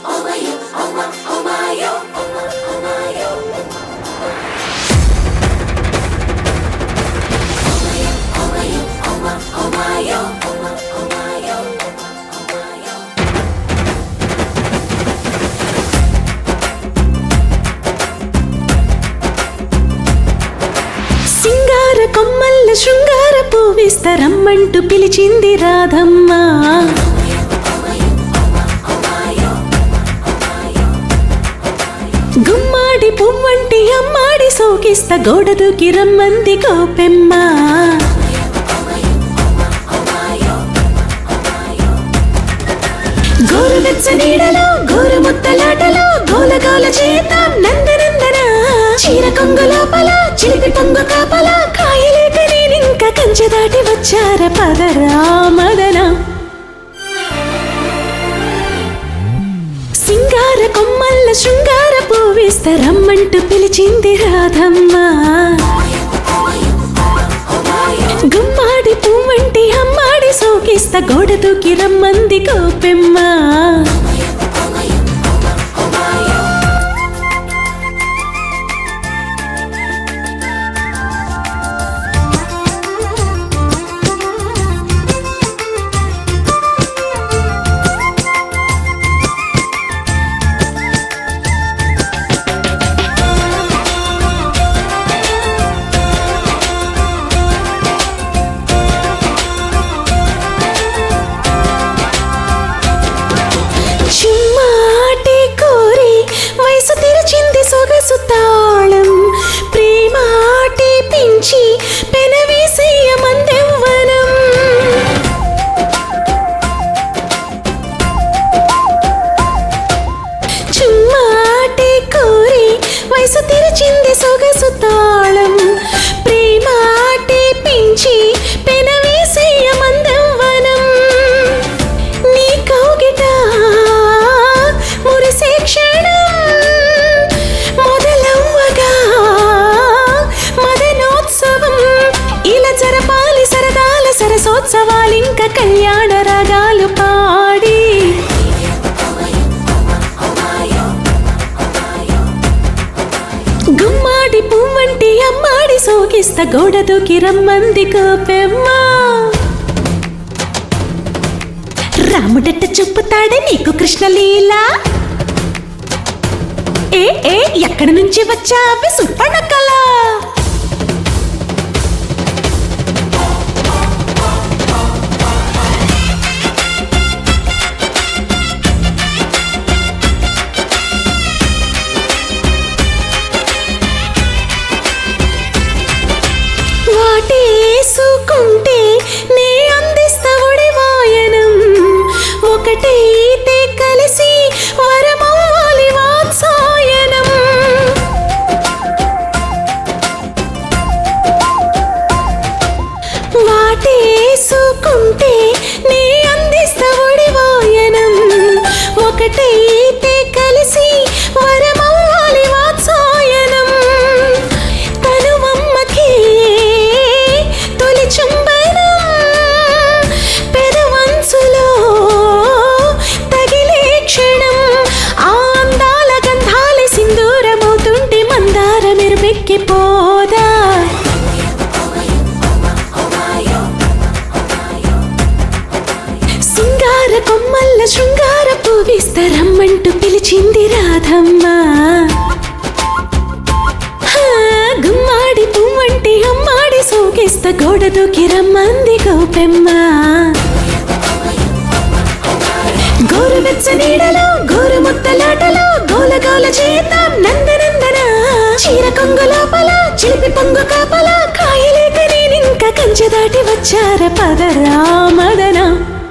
సింగార కొమ్మల్ల శృంగార పూవిస్తరమ్మంటూ పిలిచింది రాధమ్మ గుమ్మాడి పువ్వంటి అమ్మాడి సోకిస్త గోడ దూకి రమ్మంది కోపెమ్మ గోరువెచ్చ నీడలో గోరు ముత్తలాటలో గోలగోల చేద్దాం నందనందన చీర కొంగు లోపల చిలిపి పొంగు కాపల కాయలేక నేనింక కంచె దాటి వచ్చార పదరా మదన సింగార కొమ్మల్ల శృంగార పూవిస్తరమ్మంటూ పిలిచింది రాధమ్మ గుమ్మాడి పువ్వంటి అమ్మాడి సోకిస్త గోడ దూకి రమ్మంది కోపెమ్మ చుమ్మాటి కోరి వయసు తెరిచింది సొగసు తాళం ప్రేమాటి పెంచి పెనవేసేయ మందెవ్వనం చుమ్మాటి కోరి వయసు తెరిచింది సొగసు తాళం ప్రేమాటి పెంచి పెనవేసేయ మందవ్వనం నీ కౌగిట మురిసే క్షణం మొదలవ్వగా మదనోత్సవం ఇలా జరపాలి సరదాల సరసోత్సవాలింక కళ్యాణ రాగాలు పాడి గుమ్మాడి పువ్వంటి అమ్మాడి సోకిస్త గోడ దూకి రమ్మంది కోపెమ్మ రాముడట్ట చూపుతాడే నీకు కృష్ణలీల ఏ ఏ ఎక్కడి నుంచి వచ్చావి సుప్పనకల వాటేసుకుంటే నే అందిస్తా వాయనం ఒకటైతే కలిసి వరమవ్వాలి వాత్సాయనం వాటేసుకుంటే నే అందిస్తా వాయనం ఒకటైతే కలిసి వరమవ్వాలి వాత్సాయనం తనువమ్మకి తొలి చుంబనం పెదవంచులో తగిలే క్షణం ఆ అందాల గంధాల సింధూరమవుతుంటే మందార మెరుపెక్కిపోదా సింగార కొమ్మల్ల శృంగార పూవిస్తరమ్మంటూ పిలిచింది రాధమ్మ హా, గుమ్మాడి పువ్వంటి అమ్మాడి సోకిస్త గోడ దూకి రమ్మంది గోపెమ్మ గోరువెచ్చ నీడలో గోరు ముత్తలాటలో గోలగోల చేద్దాం నందనందన చీర కొంగు లోపల చిలిపి పొంగు కాపల కాయలేక నేనింక కంచె దాటి వచ్చార పదరా మదన